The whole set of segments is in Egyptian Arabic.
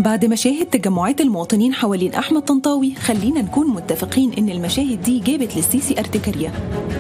بعد مشاهد تجمعات المواطنين حوالين أحمد طنطاوي خلينا نكون متفقين إن المشاهد دي جابت للسيسي ارتكارية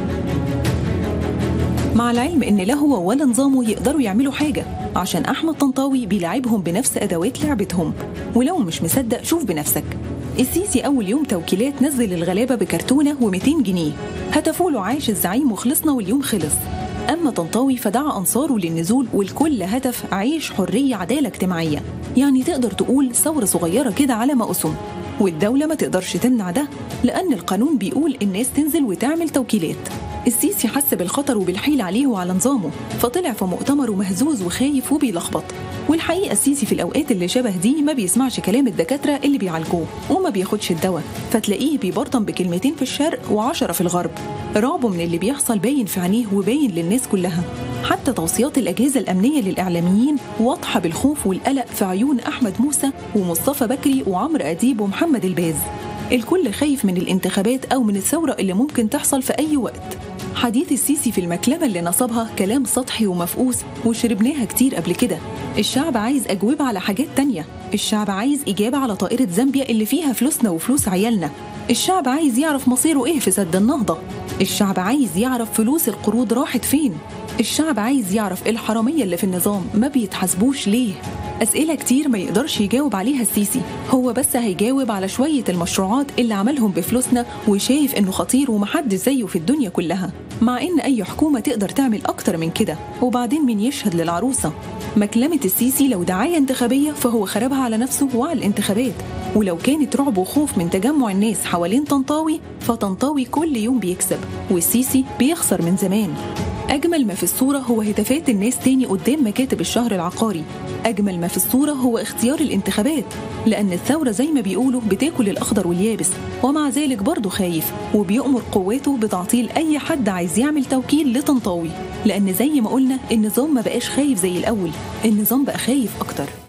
مع العلم إن لا هو ولا نظامه يقدروا يعملوا حاجة عشان أحمد طنطاوي بيلعبهم بنفس أدوات لعبتهم ولو مش مصدق شوف بنفسك السيسي أول يوم توكيلات نزل الغلابة بكرتونة و200 جنيه هتفوا له عايش الزعيم وخلصنا واليوم خلص أما طنطاوي فدعا أنصاره للنزول والكل هدف عيش حرية عدالة اجتماعية يعني تقدر تقول ثورة صغيرة كده على ما أسم والدولة ما تقدرش تمنع ده لأن القانون بيقول الناس تنزل وتعمل توكيلات السيسي حس بالخطر وبالحيل عليه وعلى نظامه فطلع في مؤتمره مهزوز وخايف وبيلخبط والحقيقة السيسي في الأوقات اللي شبه دي ما بيسمعش كلام الدكاترة اللي بيعالجوه وما بياخدش الدواء فتلاقيه بيبرطم بكلمتين في الشرق وعشرة في الغرب رعبه من اللي بيحصل باين في عينيه وباين للناس كلها حتى توصيات الأجهزة الأمنية للإعلاميين واضحة بالخوف والقلق في عيون أحمد موسى ومصطفى بكري وعمرو أديب ومحمد الباز الكل خايف من الانتخابات أو من الثورة اللي ممكن تحصل في أي وقت حديث السيسي في المكلمة اللي نصبها كلام سطحي ومفقوس وشربناها كتير قبل كده الشعب عايز أجوبة على حاجات تانية الشعب عايز إجابة على طائرة زامبيا اللي فيها فلوسنا وفلوس عيالنا الشعب عايز يعرف مصيره إيه في سد النهضة الشعب عايز يعرف فلوس القروض راحت فين الشعب عايز يعرف الحرامية اللي في النظام ما بيتحاسبوش ليه أسئلة كتير ما يقدرش يجاوب عليها السيسي هو بس هيجاوب على شوية المشروعات اللي عملهم بفلوسنا وشايف إنه خطير ومحدش زيه في الدنيا كلها مع إن أي حكومة تقدر تعمل أكتر من كده وبعدين مين يشهد للعروسة مكلمة السيسي لو دعاية انتخابية فهو خربها على نفسه وعلى الانتخابات ولو كانت رعب وخوف من تجمع الناس حوالين طنطاوي فطنطاوي كل يوم بيكسب والسيسي بيخسر من زمان أجمل ما في الصورة هو هتافات الناس تاني قدام مكاتب الشهر العقاري أجمل ما في الصورة هو اختيار الانتخابات لأن الثورة زي ما بيقولوا بتاكل الأخضر واليابس ومع ذلك برضه خايف وبيأمر قواته بتعطيل أي حد عايز يعمل توكيل لطنطاوي لأن زي ما قلنا النظام ما بقاش خايف زي الأول النظام بقى خايف أكتر